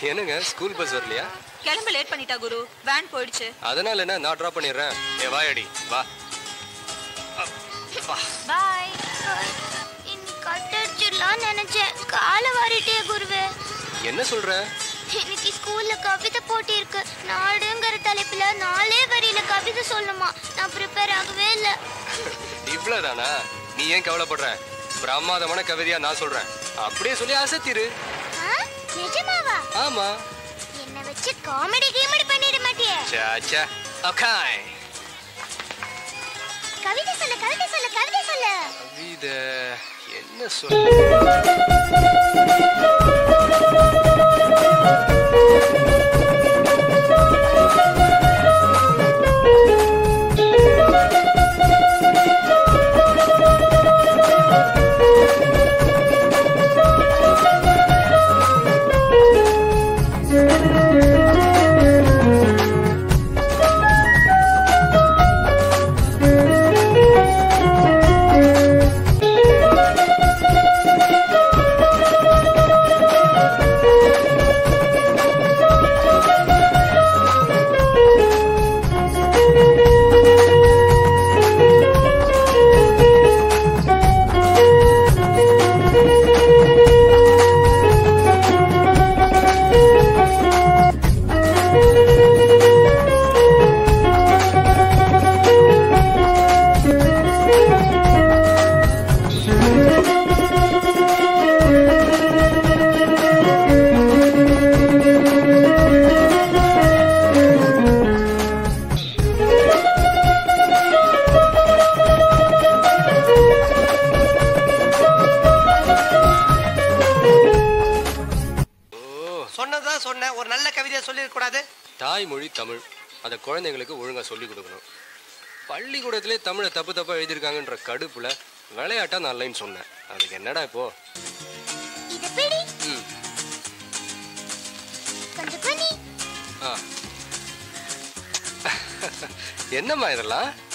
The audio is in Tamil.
என்னங்க ஸ்கூல் பஸ் வரலையா கிளம்ப லேட் பண்ணிட்டா குரு வேன் போயிடுச்சு அதனால என்ன நான் ட்ராப் பண்ணிடுறேன் ஏ வாயடி வா பாய் இன்னைக்கு கட்டடிச்சிடலாம் நினைச்சேன் காலை வாரிட்டே குருவே என்ன சொல்ற இன்னைக்கு ஸ்கூல்ல கவிதை போட்டி இருக்கு நாடுங்கிற தலைப்புல நாலே வரியில கவிதை சொல்லணுமா நான் ப்ரிப்பேர் ஆகவே இல்ல இவ்வளவுதானா நீ ஏன் கவலைப்படுற பிரமாதமான கவிதையா நான் சொல்றேன் அப்படியே சொல்லி அசத்திரு ஆ? நிஜமாவா ஆமா என்ன வச்சு காமெடி கீமெடி பண்ணிட மாட்டியே சாச்சா அக்காய் கவிதை சொல்ல கவிதை சொல்ல கவிதை சொல்ல கவிதை என்ன சொல்ல ஓ சொன்னதான் சொன்னேன் ஒரு நல்ல கவிதையை சொல்லிருக்க கூடாது தாய்மொழி தமிழ் அதை குழந்தைங்களுக்கு ஒழுங்கா சொல்லி கொடுக்கணும் பள்ளிக்கூடத்திலே தமிழை தப்பு தப்பா எழுதியிருக்காங்கன்ற கடுப்புல விளையாட்டா நான் லைன் சொன்னேன் அதுக்கு என்னடா இப்போ இத பிடி ம் கொஞ்சம் பண்ணி ஆ என்னம்மா இதெல்லாம்